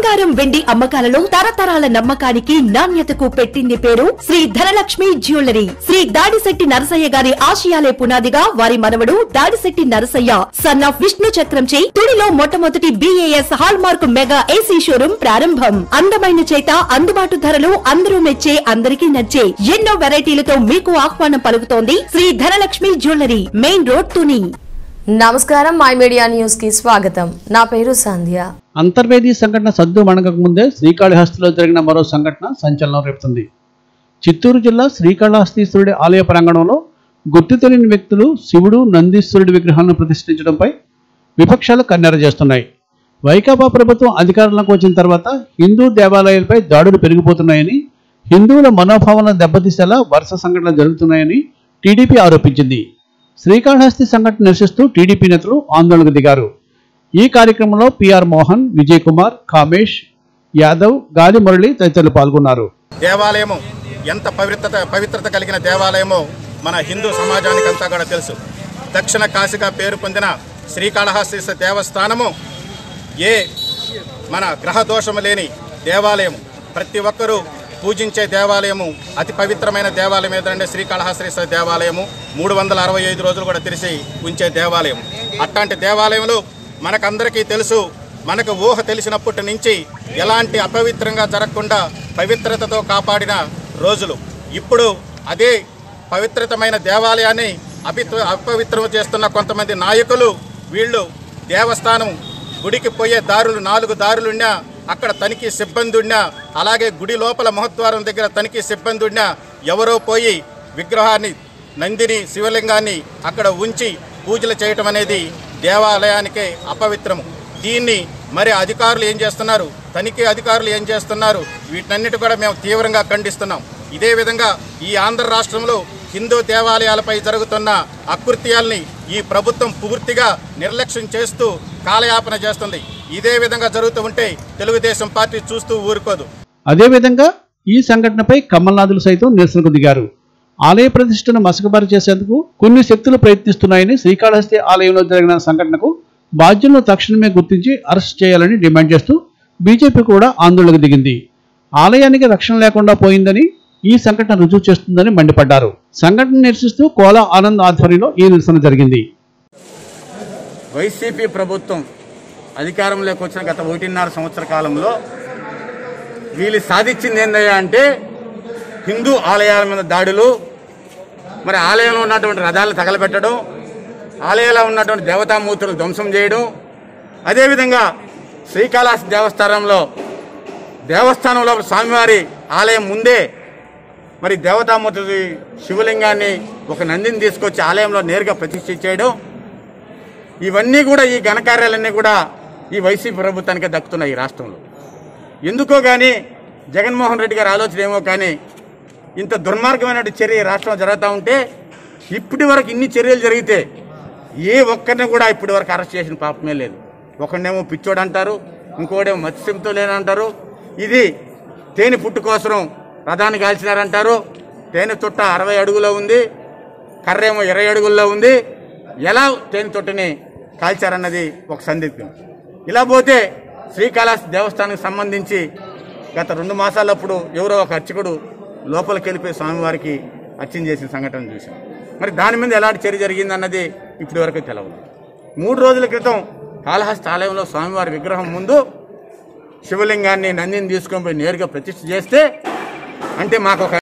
బంగారం వెండి అమ్మకాలలో తరతరాల నమ్మకానికి నాణ్యతకు పెట్టింది పేరు శ్రీ ధనలక్ష్మి జ్యువెలరీ శ్రీ దాడిశెట్టి నరసయ్య గారి ఆశయాలే పునాదిగా వారి మనవడు దాడిశెట్టి నరసయ్య సన్ ఆఫ్ విష్ణు చక్రంచే తుడిలో మొట్టమొదటి BAS hallmark mega AC showroom ప్రారంభం అందమైన చేత అందుబాటు ధరలు అందరూ మెచ్చే అందరికీ నచ్చే ఎన్నో వెరైటీలతో మీకు ఆహ్వానం పలుకుతోంది Shri Dhanalakshmi jewellery main road Tuni నమస్కారం మై మీడియా న్యూస్ కి స్వాగతం నా పేరు సంధ్య అంతర్వేది సంఘటన సద్దు మణగక ముందే శ్రీకాళహస్తిలో జరిగిన మరో సంఘటన సంచలనం రేపుతుంది చిత్తూరు జిల్లా శ్రీకాళహస్తీశ్వరుడి ఆలయ ప్రాంగణంలో గుర్తు తెలియని వ్యక్తులు శివుడు నందీశ్వరుడి విగ్రహాలను ప్రతిష్ఠించడంపై విపక్షాలు కన్నెర చేస్తున్నాయి వైకాపా ప్రభుత్వం అధికారంలోకి వచ్చిన తర్వాత హిందూ దేవాలయాలపై దాడులు పెరిగిపోతున్నాయని హిందువుల మనోభావాలను దెబ్బతీసేలా వరుస సంఘటనలు జరుగుతున్నాయని టీడీపీ ఆరోపించింది శ్రీకాళహస్తి సంఘటన నిరసిస్తూ టీడీపీ నేతలు ఆందోళనకు దిగారు ఈ కార్యక్రమంలో పిఆర్ మోహన్ విజయ్ కుమార్ కామేష్ యాదవ్ గాలి మురళి తదితరులు పాల్గొన్నారు దేవాలయము ఎంత పవిత్రత పవిత్రత కలిగిన దేవాలయమో మన హిందూ సమాజానికి అంతా కూడా తెలుసు దక్షిణ కాశీగా పేరు పొందిన శ్రీకాళహస్తీశ్వర దేవస్థానము ఏ మన గ్రహ దోషము లేని దేవాలయం ప్రతి ఒక్కరూ పూజించే దేవాలయము అతి పవిత్రమైన దేవాలయం ఏదంటే శ్రీకాళహస్తీశ్వర దేవాలయము మూడు వందల అరవై ఐదు రోజులు కూడా తెరిచి ఉంచే దేవాలయం అట్లాంటి దేవాలయంలో మనకందరికీ తెలుసు మనకు ఊహ తెలిసినప్పటి నుంచి ఎలాంటి అపవిత్రంగా జరగకుండా పవిత్రతతో కాపాడిన రోజులు ఇప్పుడు అదే పవిత్రతమైన దేవాలయాన్ని అపిత్వ అపవిత్రం చేస్తున్న కొంతమంది నాయకులు వీళ్ళు దేవస్థానం గుడికి పోయే దారులు నాలుగు దారులున్నా అక్కడ తనిఖీ సిబ్బంది ఉన్నా అలాగే గుడి లోపల మహద్వారం దగ్గర తనిఖీ సిబ్బంది ఉన్నా ఎవరో పోయి విగ్రహాన్ని నందిని శివలింగాన్ని అక్కడ ఉంచి పూజలు చేయటం అనేది దేవాలయానికే అపవిత్రము దీన్ని మరి అధికారులు ఏం చేస్తున్నారు తనిఖీ అధికారులు ఏం చేస్తున్నారు వీటన్నిటి కూడా మేము తీవ్రంగా ఖండిస్తున్నాం ఇదే విధంగా ఈ ఆంధ్ర రాష్ట్రంలో హిందూ దేవాలయాలపై జరుగుతున్న అకృత్యాల్ని ఈ ప్రభుత్వం పూర్తిగా నిర్లక్ష్యం చేస్తూ కాలయాపన చేస్తుంది ఇదే విధంగా జరుగుతూ ఉంటే తెలుగుదేశం పార్టీ చూస్తూ ఊరుకోదు అదేవిధంగా ఈ సంఘటనపై కమల్నాథులు సైతం నిరసనకు దిగారు ఆలయ ప్రతిష్టను మసకబారు చేసేందుకు కొన్ని శక్తులు ప్రయత్నిస్తున్నాయని శ్రీకాళహస్తి ఆలయంలో జరిగిన సంఘటనకు బాధ్యులను తక్షణమే గుర్తించి అరెస్ట్ చేయాలని డిమాండ్ చేస్తూ బీజేపీ కూడా ఆందోళనకు దిగింది ఆలయానికి రక్షణ లేకుండా పోయిందని ఈ సంఘటన రుజువు చేస్తుందని మండిపడ్డారు సంఘటన నిరసిస్తూ కోలా ఆనంద్ ఆధ్వర్యంలో ఈ నిరసన జరిగింది వైసీపీ ప్రభుత్వం అధికారంలోకి వచ్చిన గత ఒకటిన్నర సంవత్సర కాలంలో వీళ్ళు సాధించింది ఏందయ్యా అంటే హిందూ ఆలయాల మీద దాడులు మరి ఆలయంలో ఉన్నటువంటి రథాలను తగలబెట్టడం ఆలయంలో ఉన్నటువంటి దేవతామూర్తులను ధ్వంసం చేయడం అదేవిధంగా శ్రీకాళహస్తి దేవస్థానంలో దేవస్థానంలో స్వామివారి ఆలయం ముందే మరి దేవతామూర్తి శివలింగాన్ని ఒక నందిని తీసుకొచ్చి ఆలయంలో నేరుగా ప్రతిష్ఠ చేయడం ఇవన్నీ కూడా ఈ ఘనకార్యాలన్నీ కూడా ఈ వైసీపీ ప్రభుత్వానికే దక్కుతున్నాయి ఈ రాష్ట్రంలో ఎందుకో కానీ జగన్మోహన్ రెడ్డి గారి ఆలోచన ఏమో కానీ ఇంత దుర్మార్గమైన చర్య ఈ రాష్ట్రంలో జరుగుతూ ఉంటే ఇప్పటి వరకు ఇన్ని చర్యలు జరిగితే ఏ ఒక్కరిని కూడా ఇప్పటి వరకు అరెస్ట్ చేసిన పాపమే లేదు ఒకడినేమో పిచ్చోడు అంటారు ఇంకోడేమో మత్స్యంతో లేనంటారు ఇది తేనె పుట్టు కోసం రథాన్ని కాల్చినారంటారు తేనె చుట్ట అరవై అడుగులో ఉంది కర్రేమో ఇరవై అడుగుల్లో ఉంది ఎలా తేనె తొట్టిని కాల్చారన్నది ఒక సందిగ్ధం ఇలా పోతే శ్రీకాళహస్తి దేవస్థానానికి సంబంధించి గత రెండు మాసాలప్పుడు ఎవరో ఒక అర్చకుడు లోపలికి వెళ్ళిపోయి స్వామివారికి అర్చన చేసిన సంఘటన చూశాం మరి దాని మీద ఎలాంటి చర్య జరిగిందన్నది ఇప్పటి వరకు తెలవదు మూడు రోజుల క్రితం కాళహస్తి ఆలయంలో స్వామివారి విగ్రహం ముందు శివలింగాన్ని నందిని తీసుకొని పోయి నేరుగా ప్రతిష్ఠ చేస్తే అంటే మాకు ఒక